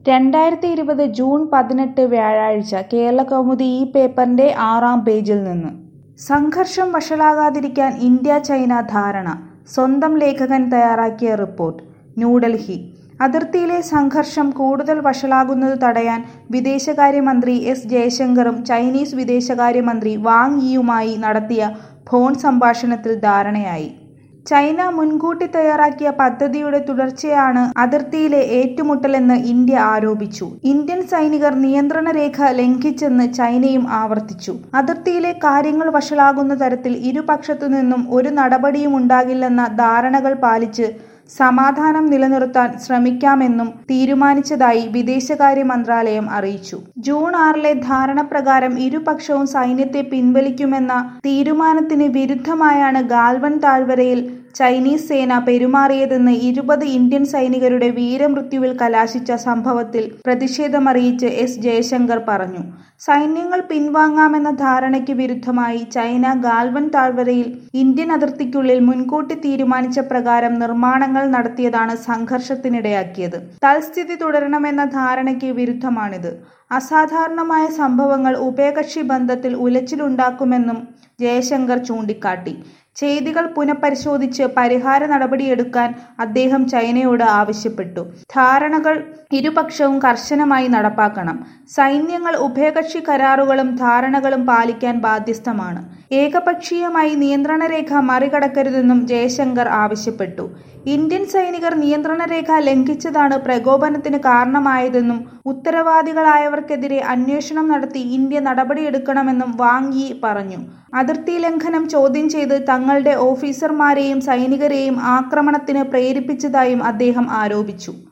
രണ്ടായിരത്തി ഇരുപത് ജൂൺ പതിനെട്ട് വ്യാഴാഴ്ച കേരളകൗമുദി ഈ പേപ്പറിന്റെ ആറാം പേജിൽ നിന്ന് സംഘർഷം വഷളാകാതിരിക്കാൻ ഇന്ത്യ ചൈന ധാരണ സ്വന്തം ലേഖകൻ തയ്യാറാക്കിയ റിപ്പോർട്ട് ന്യൂഡൽഹി അതിർത്തിയിലെ സംഘർഷം കൂടുതൽ വഷളാകുന്നത് തടയാൻ വിദേശകാര്യമന്ത്രി എസ് ജയശങ്കറും ചൈനീസ് വിദേശകാര്യമന്ത്രി വാങ് യിയുമായി നടത്തിയ ഫോൺ സംഭാഷണത്തിൽ ധാരണയായി ചൈന മുൻകൂട്ടി തയ്യാറാക്കിയ പദ്ധതിയുടെ തുടർച്ചയാണ് അതിർത്തിയിലെ ഏറ്റുമുട്ടലെന്ന് ഇന്ത്യ ആരോപിച്ചു ഇന്ത്യൻ സൈനികർ നിയന്ത്രണ രേഖ ലംഘിച്ചെന്ന് ചൈനയും ആവർത്തിച്ചു അതിർത്തിയിലെ കാര്യങ്ങൾ വഷളാകുന്ന തരത്തിൽ ഇരുപക്ഷത്തു നിന്നും ഒരു നടപടിയും ഉണ്ടാകില്ലെന്ന ധാരണകൾ പാലിച്ച് സമാധാനം നിലനിർത്താൻ ശ്രമിക്കാമെന്നും തീരുമാനിച്ചതായി വിദേശകാര്യ മന്ത്രാലയം അറിയിച്ചു ജൂൺ ആറിലെ ധാരണപ്രകാരം ഇരുപക്ഷവും സൈന്യത്തെ പിൻവലിക്കുമെന്ന തീരുമാനത്തിന് വിരുദ്ധമായാണ് ഗാൽവൻ താഴ്വരയിൽ ചൈനീസ് സേന പെരുമാറിയതെന്ന് ഇരുപത് ഇന്ത്യൻ സൈനികരുടെ വീരമൃത്യുവിൽ കലാശിച്ച സംഭവത്തിൽ പ്രതിഷേധമറിയിച്ച് എസ് ജയശങ്കർ പറഞ്ഞു സൈന്യങ്ങൾ പിൻവാങ്ങാമെന്ന ധാരണയ്ക്ക് വിരുദ്ധമായി ചൈന ഗാൽവൻ താഴ്വരയിൽ ഇന്ത്യൻ അതിർത്തിക്കുള്ളിൽ മുൻകൂട്ടി തീരുമാനിച്ച പ്രകാരം നിർമ്മാണങ്ങൾ നടത്തിയതാണ് സംഘർഷത്തിനിടയാക്കിയത് തൽസ്ഥിതി തുടരണമെന്ന ധാരണയ്ക്ക് വിരുദ്ധമാണിത് അസാധാരണമായ സംഭവങ്ങൾ ഉഭയകക്ഷി ബന്ധത്തിൽ ഉലച്ചിലുണ്ടാക്കുമെന്നും ജയശങ്കർ ചൂണ്ടിക്കാട്ടി ചെയ്തികൾ പുനഃപരിശോധിച്ച് പരിഹാര നടപടിയെടുക്കാൻ അദ്ദേഹം ചൈനയോട് ആവശ്യപ്പെട്ടു ധാരണകൾ ഇരുപക്ഷവും കർശനമായി നടപ്പാക്കണം സൈന്യങ്ങൾ ഉഭയകക്ഷി കരാറുകളും ധാരണകളും പാലിക്കാൻ ബാധ്യസ്ഥമാണ് ഏകപക്ഷീയമായി നിയന്ത്രണ രേഖ മറികടക്കരുതെന്നും ജയശങ്കർ ആവശ്യപ്പെട്ടു ഇന്ത്യൻ സൈനികർ നിയന്ത്രണ രേഖ ലംഘിച്ചതാണ് പ്രകോപനത്തിന് കാരണമായതെന്നും ഉത്തരവാദികളായവർക്കെതിരെ അന്വേഷണം നടത്തി ഇന്ത്യ നടപടിയെടുക്കണമെന്നും വാങ് യി പറഞ്ഞു അതിർത്തി ലംഘനം ചോദ്യം ചെയ്ത് തങ്ങളുടെ ഓഫീസർമാരെയും സൈനികരെയും ആക്രമണത്തിന് പ്രേരിപ്പിച്ചതായും അദ്ദേഹം ആരോപിച്ചു